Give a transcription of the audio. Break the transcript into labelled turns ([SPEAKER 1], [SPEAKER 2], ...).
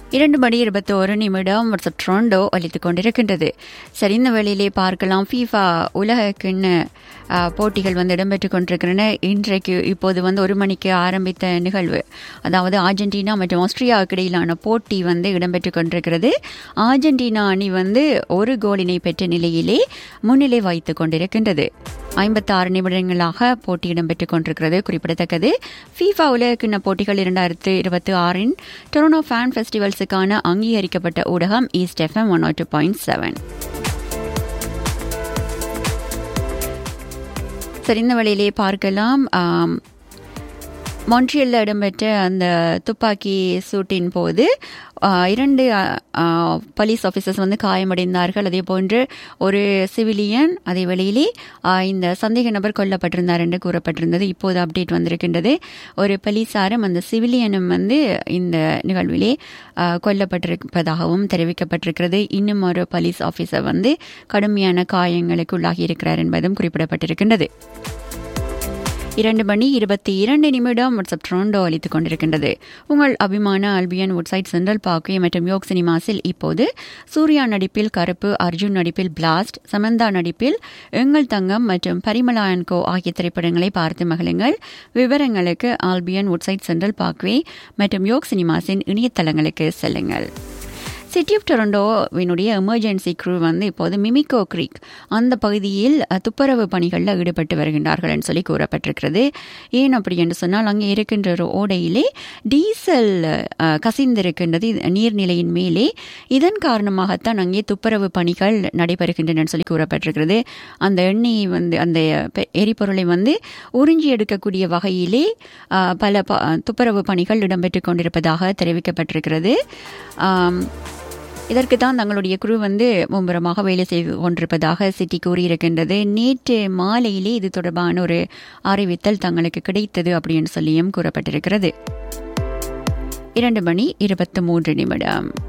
[SPEAKER 1] இரண்டு மணி இருபத்தி ஒரு நிமிடம் வாட்ஸ்அப் ட்ரோண்டோ அளித்துக் கொண்டிருக்கின்றது சரி இந்த வேளையிலே பார்க்கலாம் ஃபீஃபா உலக கிண்ண ஆ, போட்டிகள் வந்து இடம்பெற்றுக் கொண்டிருக்கின்றன இன்றைக்கு இப்போது வந்து ஒரு மணிக்கு ஆரம்பித்த நிகழ்வு அதாவது அர்ஜென்டினா மற்றும் ஆஸ்திரியாவுக்கு இடையிலான போட்டி வந்து இடம்பெற்றுக் கொண்டிருக்கிறது அர்ஜென்டினா அணி வந்து ஒரு கோலினை பெற்ற நிலையிலே முன்னிலை வைத்துக் கொண்டிருக்கின்றது ஐம்பத்தாறு நிமிடங்களாக போட்டி இடம்பெற்றுக் கொண்டிருக்கிறது குறிப்பிடத்தக்கது ஃபீஃபா உலக கிண்ண போட்டிகள் இரண்டாயிரத்து இருபத்தி ஆறின் டொரனோ ஃபேன் ஃபெஸ்டிவல்ஸுக்கான அங்கீகரிக்கப்பட்ட ஊடகம் east F M one two point seven சரி இந்த வழியிலே பார்க்கலாம் ஆம், மொன்ட்ரியலில் இடம்பெற்ற அந்த துப்பாக்கி சூட்டின் போது ஆ, இரண்டு போலீஸ் ஆஃபீஸர்ஸ் வந்து காயமடைந்தார்கள் அதே போன்று ஒரு சிவிலியன் அதே வேளையிலே ஆ, இந்த சந்தேக நபர் கொல்லப்பட்டிருந்தார் என்று கூறப்பட்டிருந்தது இப்போது அப்டேட் வந்திருக்கின்றது ஒரு போலீசாரும் அந்த சிவிலியனும் வந்து இந்த நிகழ்விலே ஆ, கொல்லப்பட்டிருப்பதாகவும் தெரிவிக்கப்பட்டிருக்கிறது இன்னும் ஒரு போலீஸ் ஆஃபீஸர் வந்து கடுமையான காயங்களுக்கு உள்ளாகி இருக்கிறார் என்பதும் குறிப்பிடப்பட்டிருக்கின்றது இரண்டு மணி இருபத்தி இரண்டு நிமிடம் வாட்ஸ்அப் ட்ரோண்டோ அளித்துக் கொண்டிருக்கின்றது உங்கள் அபிமான அல்பியன் வுட்சைட் சென்ட்ரல் பார்க்வே மற்றும் யோக் சினிமாஸில் இப்போது சூர்யா நடிப்பில் கருப்பு அர்ஜுன் நடிப்பில் பிளாஸ்ட் சமந்தா நடிப்பில் எங்கள் தங்கம் மற்றும் பரிமலாயன் கோ ஆகிய திரைப்படங்களை பார்த்து மகிழுங்கள் விவரங்களுக்கு ஆல்பியன் வுட்சைட் சென்ட்ரல் பார்க்வே மற்றும் யோக் சினிமாஸின் இணையதளங்களுக்கு செல்லுங்கள் சிட்டி ஆஃப் டொரண்டோவினுடைய எமர்ஜென்சி க்ரூ வந்து இப்போது மிமிகோ கிரீக் அந்த பகுதியில் அஹ், துப்புரவு பணிகளில் ஈடுபட்டு வருகின்றார்கள் என்று சொல்லி கூறப்பட்டிருக்கிறது ஏன் அப்படி என்று சொன்னால் அங்கே இருக்கின்ற ஒரு ஓடையிலே டீசல் அஹ், கசிந்திருக்கின்றது இது நீர்நிலையின் மேலே இதன் காரணமாகத்தான் அங்கே துப்புரவு பணிகள் நடைபெறுகின்றன என்று சொல்லி கூறப்பட்டிருக்கிறது அந்த எண்ணெயை வந்து அந்த பெ- எரிபொருளை வந்து உறிஞ்சி எடுக்கக்கூடிய வகையிலே அஹ், பல ப- துப்புரவு பணிகள் இடம்பெற்றுக் கொண்டிருப்பதாக தெரிவிக்கப்பட்டிருக்கிறது ஆம், இதற்கு தான் தங்களுடைய குழு வந்து மும்முரமாக வேலை செய்து கொண்டிருப்பதாக சிட்டி கூறியிருக்கின்றது நேற்று மாலையிலே இது தொடர்பான ஒரு அறிவித்தல் தங்களுக்கு கிடைத்தது அப்படின்னு சொல்லியும் கூறப்பட்டிருக்கிறது இரண்டு மணி இருபத்தி மூன்று நிமிடம்